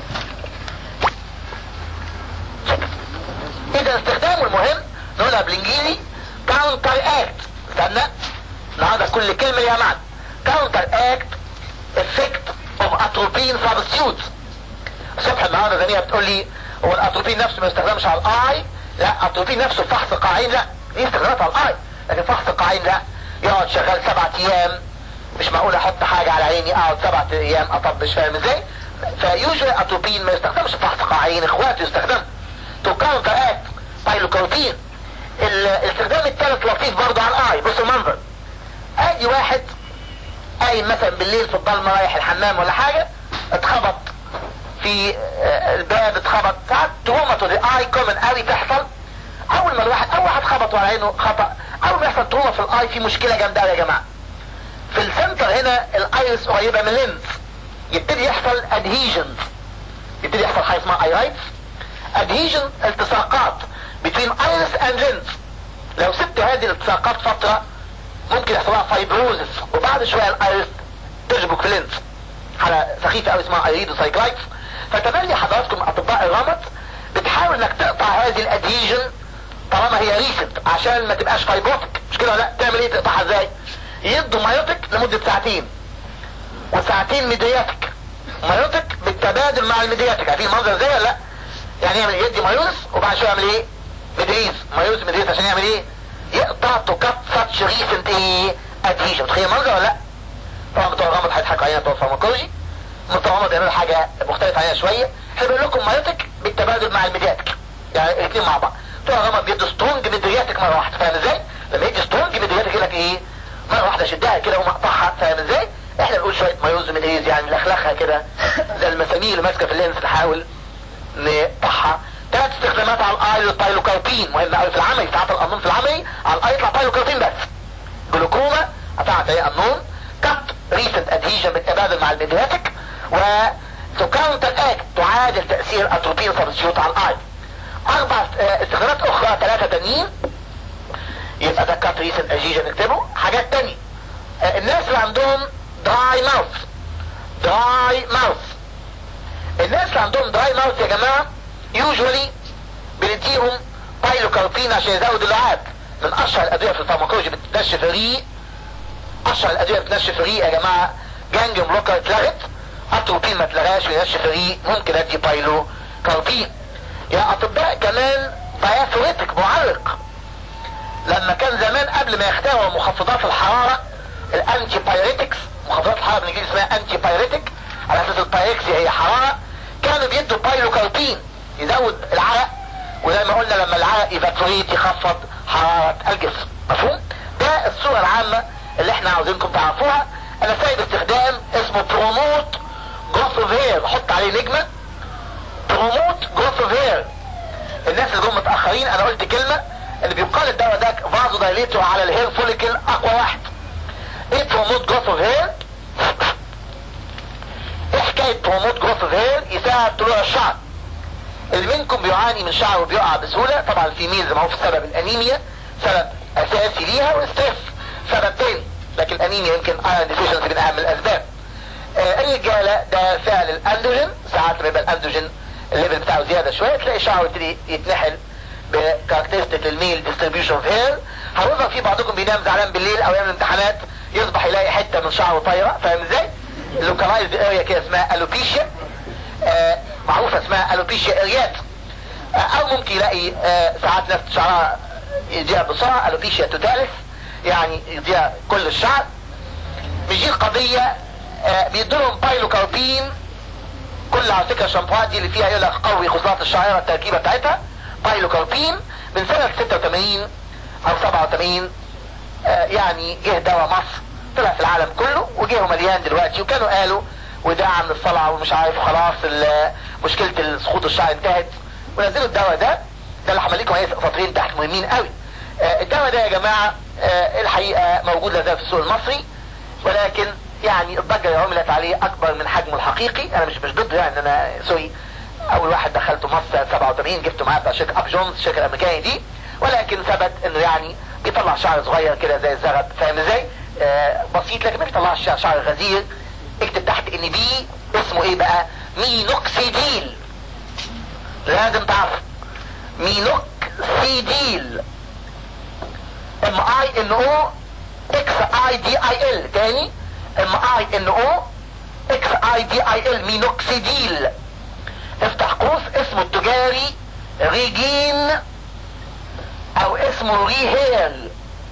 اذا استخدامه المهم نقولها بالانجليزي كاونتر اكت استنى النهارده كل كلمه ليها معنى كاونتر اكت افكت اوف اتروبين سبستيوت الصبح النهارده زميله بتقول لي هو الاتروبين نفسه ما يستخدمش على الاي لا اتروبين نفسه فحص قاعين لا دي استخدامات على الاي لكن فحص قاعين لا يقعد شغال سبعة ايام مش معقول احط حاجة على عيني اقعد سبعة ايام اطبش فاهم ازاي فيوجوال اتروبين ما يستخدمش فحص قاعين اخواته يستخدم تو كاونتر اكت بايلوكاربين الاستخدام الثالث لطيف برضه على الاي بص المنظر ادي واحد قايم مثلا بالليل في الضلمه رايح الحمام ولا حاجه اتخبط في الباب اتخبط ساعات تروما تو ذا اي كومن قوي تحصل اول ما الواحد اول واحد خبط على عينه خطا اول ما يحصل تروما في الاي في مشكله جامده قوي يا جماعه في السنتر هنا الايرس قريبه من اللينز يبتدي يحصل ادهيجنز يبتدي يحصل حاجه اسمها ايرايتس ادهيجن التصاقات between iris and lens لو سبت هذه الالتصاقات فترة ممكن يحصل لها فايبروزس وبعد شوية الايرس تشبك في اللينز حالة سخيفة قوي اسمها ايريدو سايكلايتس فتملي حضراتكم اطباء الرمد بتحاول انك تقطع هذه الادهيجن طالما هي ريسنت عشان ما تبقاش فايبروتك مش كده لا تعمل ايه تقطعها ازاي يدوا مايوتك لمدة ساعتين وساعتين ميدياتك مايوتك بالتبادل مع الميدياتك عارفين المنظر ازاي ولا لا يعني يعمل يدي مايوز وبعد شويه يعمل ايه مدريس مايوز مدريس عشان يعمل ايه يقطع تو كات ساتش ريسنت ايه ادهيجن متخيل المنظر ولا لا طبعا بتوع الغمض هيضحكوا علينا بتوع الفارماكولوجي بتوع الغمض يعملوا حاجه مختلفه علينا شويه احنا بنقول لكم مايوتك بالتبادل مع الميدياتك يعني الاثنين مع بعض بتوع الغمض بيدوا سترونج ميدياتك مره واحده فاهم ازاي لما يدي سترونج ميدياتك يقول لك ايه مره واحده شدها كده ومقطعها فاهم ازاي احنا نقول شويه مايوز مدريس يعني لخلخها كده زي المسامير اللي ماسكه في اللينس نحاول نقطعها ثلاث استخدامات على الاي للبايلوكاربين مهم قوي في العملي ساعات القانون في العملي على الاي يطلع بايلوكاربين بس جلوكوما قطعت ايه قانون كت ريسنت ادهيجن بالتبادل مع الميدياتيك و تو كاونتر اكت تعادل تاثير اتروبين سبستيوت على الاي اربع استخدامات اخرى ثلاثه تانيين يبقى ده كات ريسنت ادهيجن اكتبه حاجات تانية الناس اللي عندهم دراي ماوث دراي ماوث الناس اللي عندهم دراي ماوث يا جماعه يوجوالي بنديهم بايلوكاربين عشان يزود اللعاب من اشهر الادويه في الفارماكولوجي بتنشف الريق اشهر الادويه بتنشف الريق يا جماعه جانج بلوكر اتلغت اتروبين ما اتلغاش وينشف فريق ممكن ادي بايلو كاربين يا اطباء كمان بايثوريتك معرق لما كان زمان قبل ما يختاروا مخفضات الحرارة الانتي بايريتكس مخفضات الحرارة بالانجليزي اسمها انتي بايريتك على اساس البايركسي هي حرارة كانوا بيدوا بايلوكاربين يزود العرق وزي ما قلنا لما العرق يفاتوريت يخفض حرارة الجسم مفهوم؟ ده الصورة العامة اللي احنا عاوزينكم تعرفوها انا سايب استخدام اسمه بروموت جروث هير حط عليه نجمة بروموت جروث هير الناس اللي جم متأخرين انا قلت كلمة اللي بيقال الدواء ده فازو دايليتو على الهير فوليكل اقوى واحد ايه بروموت جروث هير ايه حكاية بروموت جروث هير يساعد طلوع الشعر اللي منكم بيعاني من شعره بيقع بسهولة طبعا في ميل زي ما هو في سبب الانيميا سبب اساسي ليها والستريس سبب تاني لكن الانيميا يمكن ايرون ديفيشنسي من اهم الاسباب آه الرجالة ده فعل الاندروجين ساعات لما يبقى الاندروجين الليفل بتاعه زيادة شوية تلاقي شعره يبتدي يتنحل بكاركترستيك للميل ديستريبيوشن اوف هير هوظف في بعضكم بينام زعلان بالليل او يعمل امتحانات يصبح يلاقي حته من شعره طايره فاهم ازاي؟ اللوكالايزد اريا كده اسمها الوبيشيا آه معروفه اسمها الوبيشيا اريات آه او ممكن يلاقي آه ساعات ناس شعرها يضيع بسرعه الوبيشيا توتاليس يعني يضيع كل الشعر مش دي القضيه آه بيدولهم بايلوكاربين كل على فكره الشامبوهات دي اللي فيها يقول لك قوي خصلات الشعيره التركيبه بتاعتها بايلوكاربين من سنة 86 او 87 آه يعني جه دواء مصر طلع في العالم كله وجه مليان دلوقتي وكانوا قالوا وده عن الصلع ومش عارف خلاص مشكلة سقوط الشعر انتهت ونزلوا الدواء ده ده اللي هعمل لكم ايه سطرين تحت مهمين قوي آه الدواء ده يا جماعة آه الحقيقة موجود لازال في السوق المصري ولكن يعني الضجة اللي عملت عليه اكبر من حجمه الحقيقي انا مش مش ضده يعني ان انا سوري اول واحد دخلته مصر 87 جبته معاه بتاع شركه اب جونز الشركه الامريكيه دي ولكن ثبت انه يعني بيطلع شعر صغير كده زي الزغب فاهم ازاي؟ آه بسيط لكن ما بيطلعش شعر غزير اكتب تحت ان بي اسمه ايه بقى؟ مينوكسيديل لازم تعرف مينوكسيديل ام اي ان او اكس اي دي اي ال تاني ام اي ان او اكس اي دي اي ال مينوكسيديل افتح قوس اسمه التجاري ريجين او اسمه ريهيل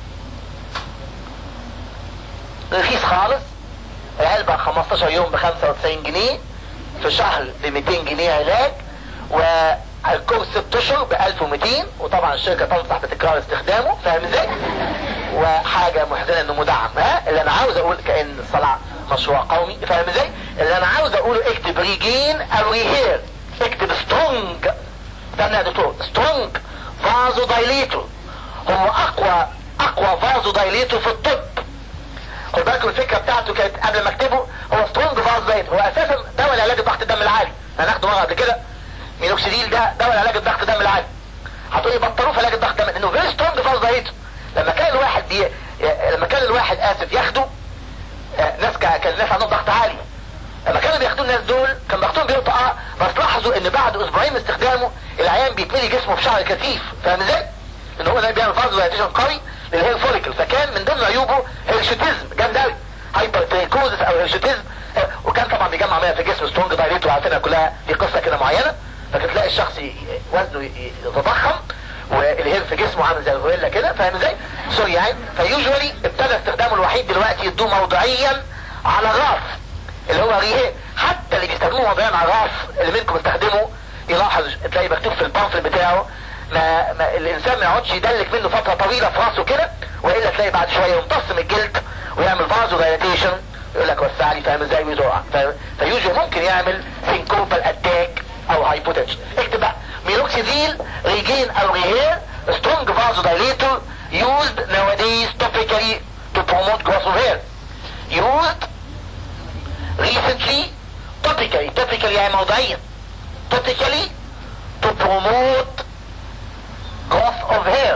رخيص خالص العلبة 15 يوم ب 95 جنيه في شهر ب 200 جنيه علاج والكورس 6 اشهر ب 1200 وطبعا الشركة تنصح بتكرار استخدامه فاهم ازاي؟ وحاجة محزنة انه مدعم ها اللي انا عاوز اقول كأن الصلاة مشروع قومي فاهم ازاي؟ اللي انا عاوز اقوله اكتب ريجين او ريهيل اكتب سترونج استنى يا دكتور سترونج فازو دايليتور هو اقوى اقوى فازو دايليتور في الطب خد بالكم الفكره بتاعته كانت قبل ما اكتبه هو سترونج فازو دايليتور هو اساسا دواء لعلاج ضغط الدم العالي هناخده مره قبل كده مينوكسيديل ده دواء لعلاج الضغط الدم العالي هتقولي بطلوه في علاج الضغط الدم لانه فيري سترونج فازو دايليتور لما كان الواحد بي... لما كان الواحد اسف ياخده ناس كان الناس عندهم ضغط عالي لما كانوا بياخدوا الناس دول كان ضغطهم بيقطع اه بس لاحظوا ان بعد اسبوعين من استخدامه العيان بيتملي جسمه بشعر كثيف فاهم ازاي؟ ان هو ده بيعمل فازو دايليتيشن قوي للهير فوليكل فكان من ضمن عيوبه هيرشوتيزم جامد قوي هايبر تريكوزس او هيرشوتيزم وكان طبعا بيجمع ميه في الجسم سترونج دايليتور عارفينها كلها دي قصه كده معينه فتلاقي الشخص وزنه يتضخم والهير في جسمه عامل زي الغوريلا كده فاهم ازاي؟ سوري يعني فيوجوالي ابتدى استخدامه الوحيد دلوقتي يدوه موضعيا على الراس اللي هو ريه حتى اللي بيستخدموه موضعيا على الراس اللي منكم استخدمه يلاحظ تلاقي مكتوب في البامفل بتاعه ما, ما الانسان ما يقعدش يدلك منه فتره طويله في راسه كده والا تلاقي بعد شويه يمتص من الجلد ويعمل فازو دايليتيشن يقول لك وسع لي فاهم ازاي ويزرع فيوجوالي ممكن يعمل سينكوبال اتاك او هايبوتنشن اكتب بقى ميلوكسيديل ريجين او ريهير سترونج vasodilator used nowadays topically to promote growth of hair used recently topically topically يعني موضعيا topically to promote growth of hair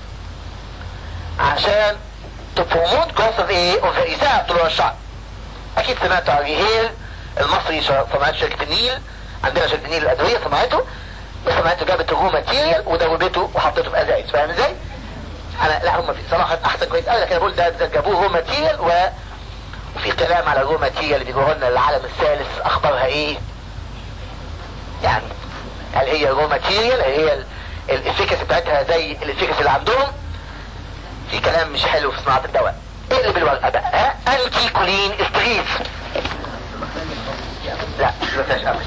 عشان to promote growth of ايه of hair يساعد طلوع الشعر اكيد سمعتوا عن ريهيل المصري صنعت شركة النيل عندنا شركة النيل الادوية صنعته صنعته جابت الرو ماتيريال ودوبته وحطيته في ازايز فاهم ازاي؟ انا لا هم في صراحة احسن كويس قوي لكن انا بقول ده, ده جابوه رو ماتيريال و في كلام على الرو ماتيريال اللي بيجوه لنا العالم الثالث اخبارها ايه يعني هل هي رو ماتيريال هل هي الافيكس بتاعتها زي الافيكس اللي عندهم في كلام مش حلو في صناعة الدواء اقلب الورقة بقى انتي كولين استريس لا ما فيهاش امل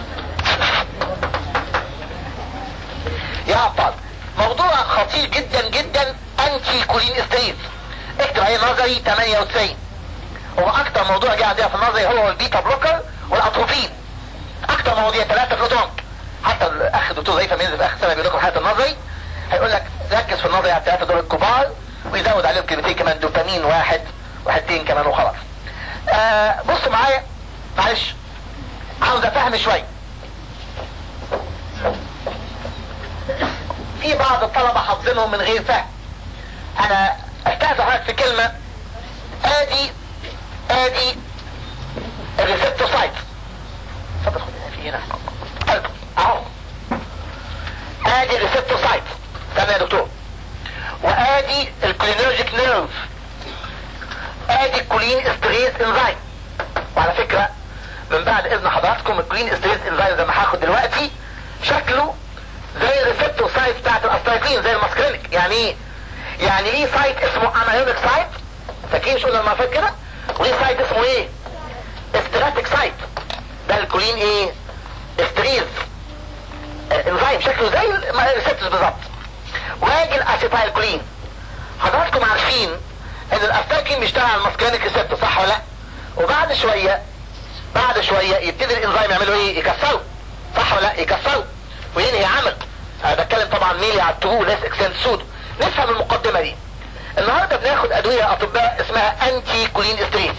يا ابطال موضوع خطير جدا جدا انتي كولين استريس اكتب عليه نظري 98 هو اكتر موضوع جه عندنا في النظري هو البيتا بلوكر والاتروبين اكتر مواضيع ثلاثة في الدونك حتى الاخ الدكتور زيفة ميزة في اخر سنة بيقول لكم حياة النظري هيقول لك ركز في النظري على الثلاثة دول الكبار ويزود عليهم كلمتين كمان دوبامين واحد واحدين كمان وخلاص آه بصوا معايا معلش عاوز افهم شوية في بعض الطلبة حافظينهم من غير فهم انا استاذن حضرتك في كلمة ادي ادي الريسبتوسايت اتفضل في هنا قلب اهو ادي الريسبتوسايت استنى يا دكتور وادي الكولينرجيك نيرف ادي الكولين استريس انزايم وعلى فكرة من بعد اذن حضراتكم الكولين استريس انزايم زي ما هاخد دلوقتي شكله زي الريسبتور سايت بتاعت الاستايكلين زي الماسكرينيك يعني ايه يعني ليه سايت اسمه انايونيك سايت فاكرين شو لما فاكر كده وليه سايت اسمه ايه استراتيك سايت ده الكولين ايه استريز انزايم شكله زي الريسبتورز بالظبط واجي الاسيتايل كولين حضراتكم عارفين ان الاستايكلين بيشتغل على الماسكرينيك ريسبتور صح ولا لا وبعد شوية بعد شوية يبتدي الانزيم يعملوا ايه يكسروا صح ولا لا يكسروا وينهي عمل انا بتكلم طبعا ميلي على الترو ليس اكسنت سود نفهم المقدمة دي النهاردة بناخد ادوية اطباء اسمها انتي كولين استريس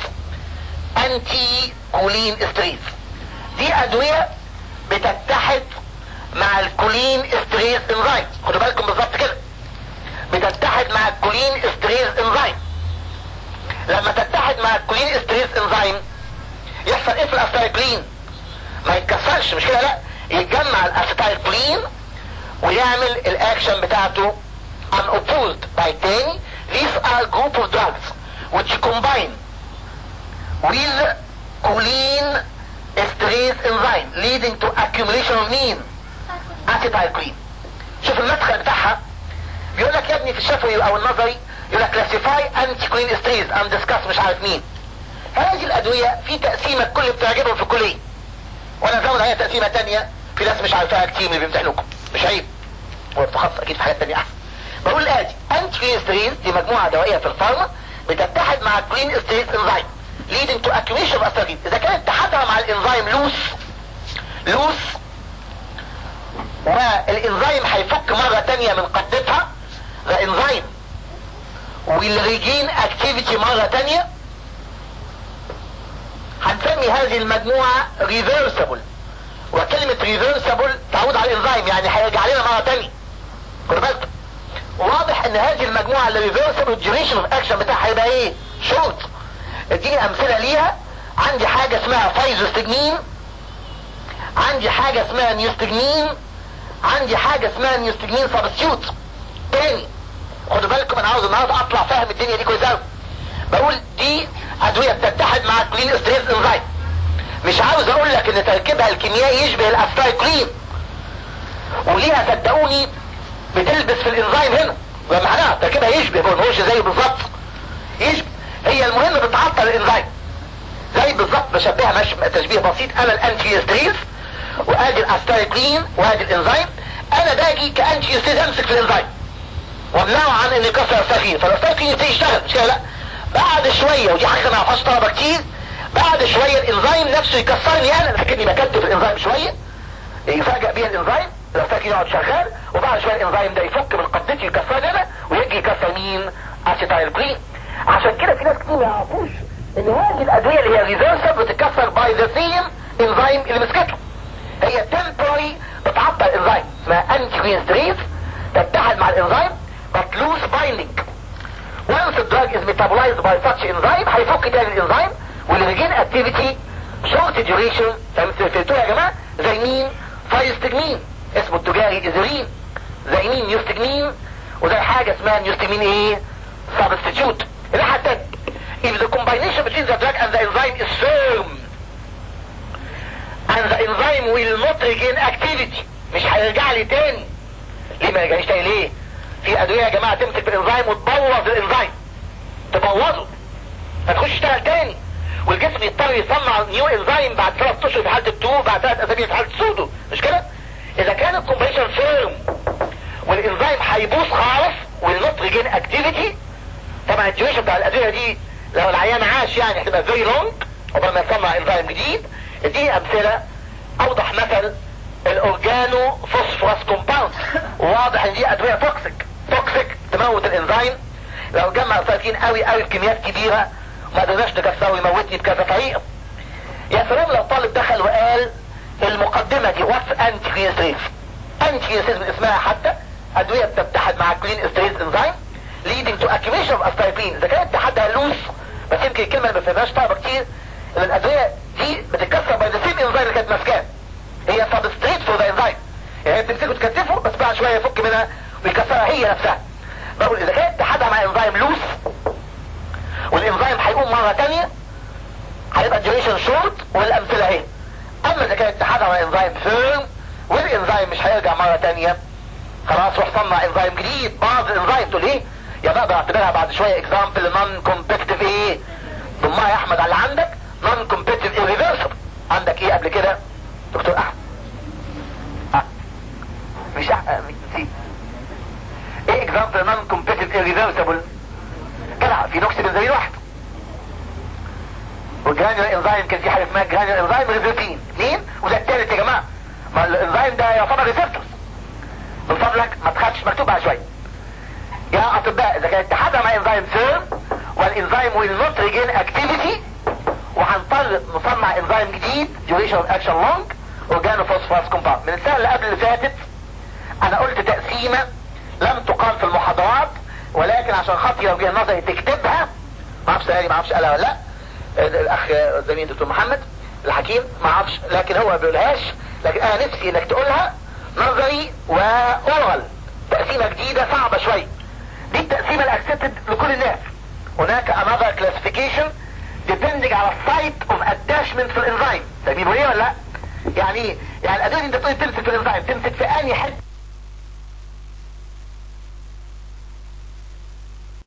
انتي كولين استريس دي ادوية بتتحد مع الكولين استريس انزيم خدوا بالكم بالظبط كده بتتحد مع الكولين استريس انزيم لما تتحد مع الكولين استريس انزيم يحصل ايه في الاسيتايلكلين ما يتكسرش مش كده لا يتجمع الاسيتايلكلين ويعمل الاكشن بتاعته unopposed by تاني these are group of drugs which combine with choline esterase enzyme leading to accumulation of mean acetylcholine شوف المدخل بتاعها بيقول لك يا ابني في الشفوي او النظري يقول لك كلاسيفاي انتي كولين استريز ام ديسكاس مش عارف مين هذه الادوية في تقسيمة الكل بتعجبهم في الكلية وانا زود عليها تقسيمة تانية في ناس مش عارفاها كتير من اللي بيمتحنوكم مش عيب هو التخصص اكيد في حاجات تانية احسن بقول الاتي انتي كولين استريز دي مجموعة دوائية في الفارما بتتحد مع الكولين استريز انزيم leading to accumulation of استروجين اذا كان اتحادها مع الانزيم لوس لوس والانزيم هيفك مرة تانية من قدتها ده انزيم والريجين اكتيفيتي مرة تانية هنسمي هذه المجموعة ريفيرسبل وكلمة ريفيرسبل تعود على الانزيم يعني هيرجع لنا مرة تانية خد بالك واضح ان هذه المجموعة اللي ريفيرسبل الديوريشن اوف اكشن بتاعها هيبقى ايه شورت اديني امثلة ليها عندي حاجة اسمها فايزوستجمين عندي حاجة اسمها نيوستجمين عندي حاجة اسمها نيوستجمين سبستيوت تاني خدوا بالكم انا عاوز النهارده اطلع فاهم الدنيا دي كويس قوي بقول دي ادويه بتتحد مع الكلين استريس انزايم مش عاوز اقول لك ان تركيبها الكيميائي يشبه الاسايكلين وليها صدقوني بتلبس في الانزيم هنا ومعناها تركيبها يشبه ما هوش زيه بالظبط يشبه هي المهم بتعطل الانزيم زي بالظبط بشبهها مش تشبيه بسيط انا الانتي استريس وادي الاسايكلين وادي الانزيم انا باجي كانتي استريس امسك في الانزيم وامنعه عن ان يكسر السفينة فالسفينة يبتدي يشتغل مش كده لا بعد شوية ودي حاجة ما عرفهاش طلبة كتير بعد شوية الانزيم نفسه يكسرني انا لكني بكتف الانزيم شوية يفاجئ بيها الانزيم السفينة يقعد شغال وبعد شوية الانزيم ده يفك من قبضتي يكسرني انا ويجي يكسر مين اسيتايل كلين عشان كده في ناس كتير ما يعرفوش ان هذه الادوية اللي هي ريزرسر بتتكسر باي ذا سيم انزيم اللي مسكته هي تمبوري بتعطل الانزيم اسمها انتي كوين ستريس تتحد مع الانزيم but lose binding. Once the drug is metabolized by such enzyme هيفك تاني الانزيم والريجين اكتيفيتي short duration فهمتوا يا جماعه زي مين فايستجمين اسمه التجاري ازرين زي مين نيوستجمين وزي حاجه اسمها نيوستجمين ايه سبستيتيوت الناحيه التانيه if the combination between the drug and the enzyme is firm and the enzyme will not regain activity مش هيرجع لي تاني ليه ما يرجعليش تاني ليه في ادويه يا جماعه تمسك في الانزيم وتبوظ الانزيم تبوظه ما تخش تشتغل تاني والجسم يضطر يصنع نيو انزيم بعد ثلاث اشهر في حاله التو بعد ثلاث اسابيع في حاله السودو مش كده اذا كان الكومبريشن فيرم والانزيم هيبوظ خالص والنوت ريجين اكتيفيتي طبعا الديوريشن بتاع الادويه دي لو العيان عاش يعني هتبقى فيري لونج قبل ما يصنع انزيم جديد دي امثله اوضح مثل الاورجانو فوسفورس كومباوند واضح ان دي ادويه توكسيك توكسيك تموت الانزيم لو جمع السيتين قوي قوي بكميات كبيره ما قدرناش نكسره يموتني بكذا طريقه يا سلام لو طالب دخل وقال المقدمه دي واتس انتي كريستريز انتي كريستريز من اسمها حتى ادويه بتتحد مع كلين استريز انزيم leading to accumulation of aspartame اذا كانت اتحادها لوس بس يمكن الكلمه اللي ما فهمهاش طلبه كتير ان الادويه دي بتتكسر باي ذا سيم انزيم اللي كانت ماسكاه هي سبستريت فور ذا انزيم يعني هي بتمسكه تكتفه بس بعد شويه يفك منها ويكسرها هي نفسها بقول اذا كانت اتحادها مع انزيم لوس والانزيم هيقوم مره ثانيه هيبقى الديوريشن شورت والامثله اهي اما اذا كانت اتحادها مع انزيم فيرم والانزيم مش هيرجع مره ثانيه خلاص روح صنع انزيم جديد بعض الانزيم تقول ايه يا بقى بعتبرها بعد شويه اكزامبل نون كومبيتيتيف ايه ضمها يا احمد على عندك نون كومبيتيتيف irreversible عندك ايه قبل كده دكتور احمد أه. مش أح... نسيت ايه اكزامبل نون كومبيتيتيف irreversible جدع في نوكس بنزين واحد والجرانيول انزيم كان في حاجه اسمها جرانيول انزيم ريزرتين اثنين وده الثالث يا جماعه ما الانزيم ده يعتبر ريسبتورز من فضلك ما تخافش مكتوب بعد شويه يا اطباء اذا كان اتحادها مع انزيم سيرم والانزيم ويل نوت ريجين اكتيفيتي وهنضطر نصنع انزيم جديد duration of action long اورجانو فوسفورس كومباوند من السنه اللي قبل اللي فاتت انا قلت تقسيمه لم تقام في المحاضرات ولكن عشان خاطري لو جه نظري تكتبها ما اعرفش سالي ما اعرفش قالها ولا لا الاخ زميل دكتور محمد الحكيم ما اعرفش لكن هو ما بيقولهاش لكن انا نفسي انك تقولها نظري واورال تقسيمه جديده صعبه شويه دي التقسيمه الاكسبتد لكل الناس هناك another classification depending على السايت اوف اتاشمنت في الانزيم فاهمين ايه ولا لا؟ يعني ايه؟ يعني الادويه دي انت بتقول تمسك في الانزيم تمسك في انهي حته